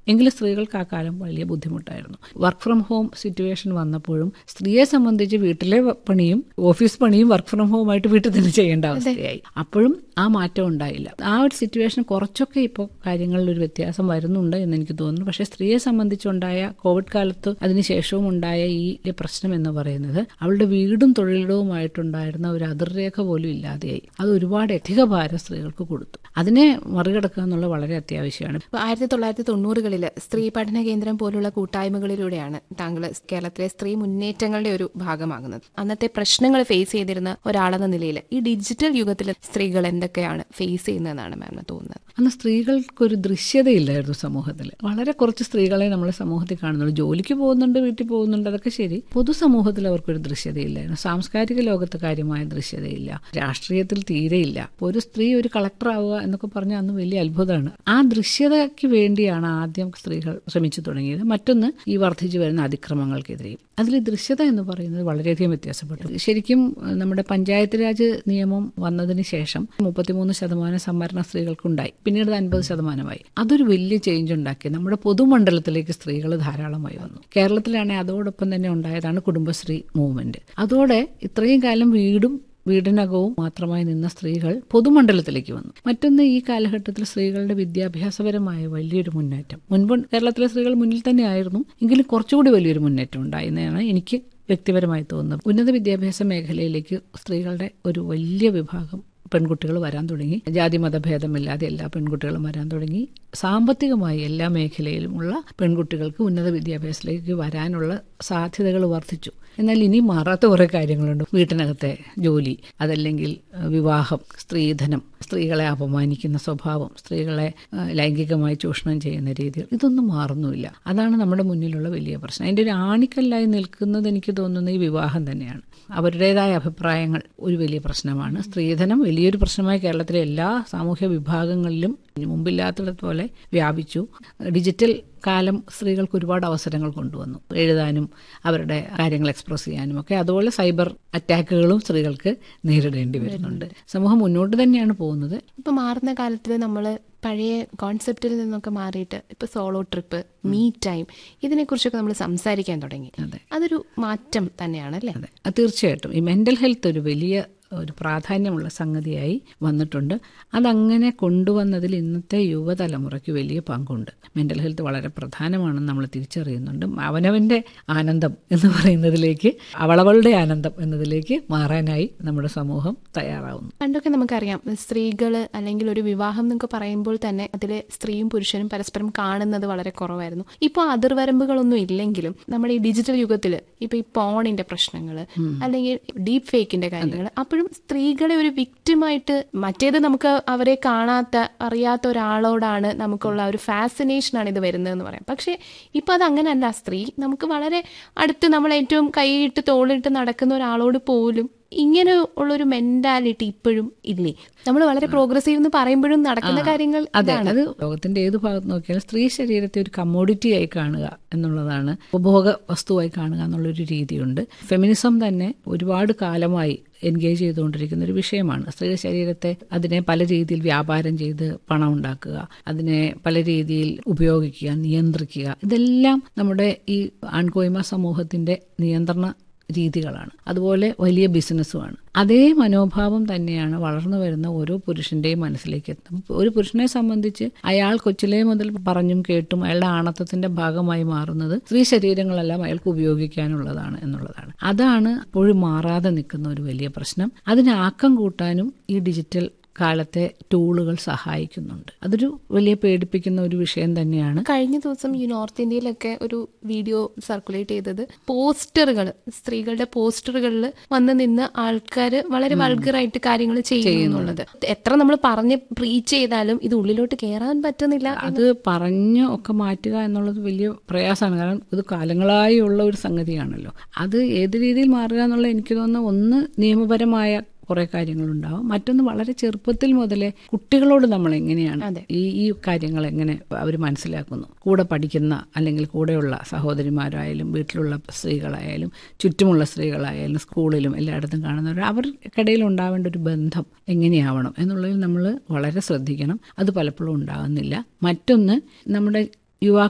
എങ്കിലും സ്ത്രീകൾക്ക് ആ കാലം വലിയ ബുദ്ധിമുട്ടായിരുന്നു വർക്ക് ഫ്രം ഹോം സിറ്റുവേഷൻ വന്നപ്പോഴും സ്ത്രീയെ സംബന്ധിച്ച് വീട്ടിലെ പണിയും ഓഫീസ് പണിയും വർക്ക് ഫ്രം ഹോം ആയിട്ട് വീട്ടിൽ തന്നെ ചെയ്യേണ്ട അവസ്ഥയായി അപ്പോഴും ആ മാറ്റം ഉണ്ടായില്ല ആ ഒരു സിറ്റുവേഷൻ കുറച്ചൊക്കെ ഇപ്പോൾ കാര്യങ്ങളിൽ ഒരു വ്യത്യാസം വരുന്നുണ്ട് എന്ന് എനിക്ക് തോന്നുന്നു പക്ഷേ സ്ത്രീയെ സംബന്ധിച്ചുണ്ടായ കോവിഡ് കാലത്ത് അതിനുശേഷവും ഉണ്ടായ ഈ പ്രശ്നം എന്ന് പറയുന്നത് അവളുടെ വീടും തൊഴിലിടവുമായിട്ടുണ്ടായിരുന്ന ഒരു അതിർരേഖ പോലും ഇല്ലാതെയായി അത് ഒരുപാട് അധിക ഭാരം സ്ത്രീകൾക്ക് കൊടുത്തു അതിനെ മറികടക്കുക എന്നുള്ളത് വളരെ അത്യാവശ്യമാണ് ആയിരത്തി തൊള്ളായിരത്തി തൊണ്ണൂറുകളിൽ സ്ത്രീ പഠന കേന്ദ്രം പോലുള്ള കൂട്ടായ്മകളിലൂടെയാണ് താങ്കൾ കേരളത്തിലെ സ്ത്രീ മുന്നേറ്റങ്ങളുടെ ഒരു ഭാഗമാകുന്നത് അന്നത്തെ പ്രശ്നങ്ങൾ ഫേസ് ചെയ്തിരുന്ന ഒരാളെന്ന നിലയിൽ ഈ ഡിജിറ്റൽ യുഗത്തിൽ സ്ത്രീകൾ എന്തൊക്കെയാണ് ഫേസ് ചെയ്യുന്നതെന്നാണ് മാമിന് തോന്നുന്നത് അന്ന് സ്ത്രീകൾക്കൊരു ദൃശ്യതയില്ലായിരുന്നു സമൂഹത്തിൽ വളരെ കുറച്ച് സ്ത്രീകളെ നമ്മൾ സമൂഹത്തിൽ കാണുന്നുള്ളൂ ജോലിക്ക് പോകുന്നുണ്ട് വീട്ടിൽ പോകുന്നുണ്ട് അതൊക്കെ ശരി പൊതുസമൂഹത്തിൽ അവർക്കൊരു ദൃശ്യതയില്ലായിരുന്നു സാംസ്കാരിക ലോകത്ത് കാര്യമായ ദൃശ്യതയില്ല രാഷ്ട്രീയത്തിൽ തീരെയില്ല ഒരു സ്ത്രീ ഒരു കളക്ടർ ആവുക എന്നൊക്കെ പറഞ്ഞാൽ അന്ന് വലിയ അത്ഭുതമാണ് ആ ദൃശ്യതയ്ക്ക് വേണ്ടിയാണ് ആദ്യം സ്ത്രീകൾ ശ്രമിച്ചു തുടങ്ങിയത് മറ്റൊന്ന് ഈ വർദ്ധിച്ചു വരുന്ന അതിക്രമങ്ങൾക്കെതിരെയും അതിൽ ദൃശ്യത എന്ന് പറയുന്നത് വളരെയധികം വ്യത്യാസപ്പെട്ടു ശരിക്കും നമ്മുടെ പഞ്ചായത്ത് രാജ് നിയമം വന്നതിന് ശേഷം മുപ്പത്തിമൂന്ന് ശതമാനം സംവരണ സ്ത്രീകൾക്കുണ്ടായി പിന്നീട് അത് അൻപത് ശതമാനമായി അതൊരു വലിയ ചേഞ്ച് ഉണ്ടാക്കി നമ്മുടെ പൊതുമണ്ഡലത്തിലേക്ക് സ്ത്രീകൾ ധാരാളമായി വന്നു കേരളത്തിലാണെങ്കിൽ അതോടൊപ്പം തന്നെ ഉണ്ടായതാണ് കുടുംബശ്രീ മൂവ്മെന്റ് അതോടെ ഇത്രയും കാലം വീടും വീടിനകവും മാത്രമായി നിന്ന സ്ത്രീകൾ പൊതുമണ്ഡലത്തിലേക്ക് വന്നു മറ്റൊന്ന് ഈ കാലഘട്ടത്തിൽ സ്ത്രീകളുടെ വിദ്യാഭ്യാസപരമായ വലിയൊരു മുന്നേറ്റം മുൻപ് കേരളത്തിലെ സ്ത്രീകൾ മുന്നിൽ തന്നെയായിരുന്നു എങ്കിലും കുറച്ചുകൂടി വലിയൊരു മുന്നേറ്റം ഉണ്ടായെന്നാണ് എനിക്ക് വ്യക്തിപരമായി തോന്നുന്നത് ഉന്നത വിദ്യാഭ്യാസ മേഖലയിലേക്ക് സ്ത്രീകളുടെ ഒരു വലിയ വിഭാഗം പെൺകുട്ടികൾ വരാൻ തുടങ്ങി ജാതി മതഭേദമില്ലാതെ എല്ലാ പെൺകുട്ടികളും വരാൻ തുടങ്ങി സാമ്പത്തികമായി എല്ലാ മേഖലയിലുമുള്ള പെൺകുട്ടികൾക്ക് ഉന്നത വിദ്യാഭ്യാസത്തിലേക്ക് വരാനുള്ള സാധ്യതകൾ വർദ്ധിച്ചു എന്നാൽ ഇനി മാറാത്ത കുറേ കാര്യങ്ങളുണ്ട് വീട്ടിനകത്തെ ജോലി അതല്ലെങ്കിൽ വിവാഹം സ്ത്രീധനം സ്ത്രീകളെ അപമാനിക്കുന്ന സ്വഭാവം സ്ത്രീകളെ ലൈംഗികമായി ചൂഷണം ചെയ്യുന്ന രീതികൾ ഇതൊന്നും മാറുന്നുമില്ല അതാണ് നമ്മുടെ മുന്നിലുള്ള വലിയ പ്രശ്നം അതിൻ്റെ ഒരു ആണിക്കല്ലായി നിൽക്കുന്നത് എനിക്ക് തോന്നുന്നത് ഈ വിവാഹം തന്നെയാണ് അവരുടേതായ അഭിപ്രായങ്ങൾ ഒരു വലിയ പ്രശ്നമാണ് സ്ത്രീധനം വലിയൊരു പ്രശ്നമായി കേരളത്തിലെ എല്ലാ സാമൂഹ്യ വിഭാഗങ്ങളിലും മുമ്പില്ലാത്തതുപോലെ വ്യാപിച്ചു ഡിജിറ്റൽ കാലം സ്ത്രീകൾക്ക് ഒരുപാട് അവസരങ്ങൾ കൊണ്ടുവന്നു എഴുതാനും അവരുടെ കാര്യങ്ങൾ എക്സ്പ്രസ് ചെയ്യാനും ഒക്കെ അതുപോലെ സൈബർ അറ്റാക്കുകളും സ്ത്രീകൾക്ക് നേരിടേണ്ടി വരുന്നുണ്ട് സമൂഹം മുന്നോട്ട് തന്നെയാണ് പോകുന്നത് ഇപ്പൊ മാറുന്ന കാലത്തിൽ നമ്മൾ പഴയ കോൺസെപ്റ്റിൽ നിന്നൊക്കെ മാറിയിട്ട് ഇപ്പൊ സോളോ ട്രിപ്പ് മീ ടൈം ഇതിനെക്കുറിച്ചൊക്കെ നമ്മൾ സംസാരിക്കാൻ തുടങ്ങി അതൊരു മാറ്റം തന്നെയാണ് അല്ലേ അതെ തീർച്ചയായിട്ടും ഈ മെന്റൽ ഹെൽത്ത് ഒരു വലിയ ഒരു പ്രാധാന്യമുള്ള സംഗതിയായി വന്നിട്ടുണ്ട് അതങ്ങനെ കൊണ്ടുവന്നതിൽ ഇന്നത്തെ യുവതലമുറയ്ക്ക് വലിയ പങ്കുണ്ട് മെൻ്റൽ ഹെൽത്ത് വളരെ പ്രധാനമാണെന്ന് നമ്മൾ തിരിച്ചറിയുന്നുണ്ട് അവനവൻ്റെ ആനന്ദം എന്ന് പറയുന്നതിലേക്ക് അവളവളുടെ ആനന്ദം എന്നതിലേക്ക് മാറാനായി നമ്മുടെ സമൂഹം തയ്യാറാവുന്നു പണ്ടൊക്കെ നമുക്കറിയാം സ്ത്രീകൾ അല്ലെങ്കിൽ ഒരു വിവാഹം എന്നൊക്കെ പറയുമ്പോൾ തന്നെ അതിൽ സ്ത്രീയും പുരുഷനും പരസ്പരം കാണുന്നത് വളരെ കുറവായിരുന്നു ഇപ്പോൾ അതിർവരമ്പുകളൊന്നും ഇല്ലെങ്കിലും നമ്മുടെ ഈ ഡിജിറ്റൽ യുഗത്തിൽ ഇപ്പൊ ഈ പോണിന്റെ പ്രശ്നങ്ങൾ അല്ലെങ്കിൽ ഡീപ് ഫേക്കിന്റെ കാര്യങ്ങൾ അപ്പോഴും സ്ത്രീകളെ ഒരു വിക്റ്റിമായിട്ട് മറ്റേത് നമുക്ക് അവരെ കാണാത്ത അറിയാത്ത ഒരാളോടാണ് നമുക്കുള്ള ഒരു ഫാസിനേഷനാണ് ഇത് വരുന്നതെന്ന് പറയാം പക്ഷേ ഇപ്പം അത് അങ്ങനെയല്ല സ്ത്രീ നമുക്ക് വളരെ അടുത്ത് നമ്മൾ ഏറ്റവും കൈയിട്ട് തോളിട്ട് നടക്കുന്ന ഒരാളോട് പോലും ഇങ്ങനെ ഉള്ളൊരു മെന്റാലിറ്റി ഇപ്പോഴും ഇല്ലേ നമ്മൾ വളരെ പ്രോഗ്രസീവ് എന്ന് പറയുമ്പോഴും നടക്കുന്ന കാര്യങ്ങൾ അതെ അത് ലോകത്തിന്റെ ഏത് ഭാഗത്ത് നോക്കിയാലും സ്ത്രീ ശരീരത്തെ ഒരു കമ്മോഡിറ്റി ആയി കാണുക എന്നുള്ളതാണ് ഉപഭോഗ വസ്തുവായി കാണുക എന്നുള്ളൊരു രീതിയുണ്ട് ഫെമിനിസം തന്നെ ഒരുപാട് കാലമായി എൻഗേജ് ചെയ്തുകൊണ്ടിരിക്കുന്ന ഒരു വിഷയമാണ് സ്ത്രീ ശരീരത്തെ അതിനെ പല രീതിയിൽ വ്യാപാരം ചെയ്ത് പണം ഉണ്ടാക്കുക അതിനെ പല രീതിയിൽ ഉപയോഗിക്കുക നിയന്ത്രിക്കുക ഇതെല്ലാം നമ്മുടെ ഈ ആൺകോയ്മ സമൂഹത്തിന്റെ നിയന്ത്രണ രീതികളാണ് അതുപോലെ വലിയ ബിസിനസ്സുമാണ് അതേ മനോഭാവം തന്നെയാണ് വളർന്നു വരുന്ന ഓരോ പുരുഷന്റെയും മനസ്സിലേക്ക് എത്തും ഒരു പുരുഷനെ സംബന്ധിച്ച് അയാൾ കൊച്ചിലെ മുതൽ പറഞ്ഞും കേട്ടും അയാളുടെ ആണത്തത്തിന്റെ ഭാഗമായി മാറുന്നത് സ്ത്രീ ശരീരങ്ങളെല്ലാം അയാൾക്ക് ഉപയോഗിക്കാനുള്ളതാണ് എന്നുള്ളതാണ് അതാണ് ഇപ്പോഴും മാറാതെ നിൽക്കുന്ന ഒരു വലിയ പ്രശ്നം അതിന് ആക്കം കൂട്ടാനും ഈ ഡിജിറ്റൽ കാലത്തെ ടൂളുകൾ സഹായിക്കുന്നുണ്ട് അതൊരു വലിയ പേടിപ്പിക്കുന്ന ഒരു വിഷയം തന്നെയാണ് കഴിഞ്ഞ ദിവസം ഈ നോർത്ത് ഇന്ത്യയിലൊക്കെ ഒരു വീഡിയോ സർക്കുലേറ്റ് ചെയ്തത് പോസ്റ്ററുകൾ സ്ത്രീകളുടെ പോസ്റ്ററുകളിൽ വന്ന് നിന്ന് ആൾക്കാർ വളരെ വൾഗറായിട്ട് കാര്യങ്ങൾ ചെയ്യുന്നുള്ളത് എത്ര നമ്മൾ പറഞ്ഞ് പ്രീച്ച് ചെയ്താലും ഇത് ഉള്ളിലോട്ട് കയറാൻ പറ്റുന്നില്ല അത് പറഞ്ഞ് ഒക്കെ മാറ്റുക എന്നുള്ളത് വലിയ പ്രയാസമാണ് കാരണം ഇത് കാലങ്ങളായി ഉള്ള ഒരു സംഗതിയാണല്ലോ അത് ഏത് രീതിയിൽ മാറുക എന്നുള്ള എനിക്ക് തോന്നുന്ന ഒന്ന് നിയമപരമായ കുറെ കാര്യങ്ങളുണ്ടാവും മറ്റൊന്ന് വളരെ ചെറുപ്പത്തിൽ മുതലേ കുട്ടികളോട് നമ്മൾ എങ്ങനെയാണ് ഈ ഈ കാര്യങ്ങൾ എങ്ങനെ അവർ മനസ്സിലാക്കുന്നു കൂടെ പഠിക്കുന്ന അല്ലെങ്കിൽ കൂടെയുള്ള സഹോദരിമാരായാലും വീട്ടിലുള്ള സ്ത്രീകളായാലും ചുറ്റുമുള്ള സ്ത്രീകളായാലും സ്കൂളിലും എല്ലായിടത്തും കാണുന്നവർ അവർക്കിടയിൽ ഉണ്ടാവേണ്ട ഒരു ബന്ധം എങ്ങനെയാവണം എന്നുള്ളതിൽ നമ്മൾ വളരെ ശ്രദ്ധിക്കണം അത് പലപ്പോഴും ഉണ്ടാകുന്നില്ല മറ്റൊന്ന് നമ്മുടെ യുവാ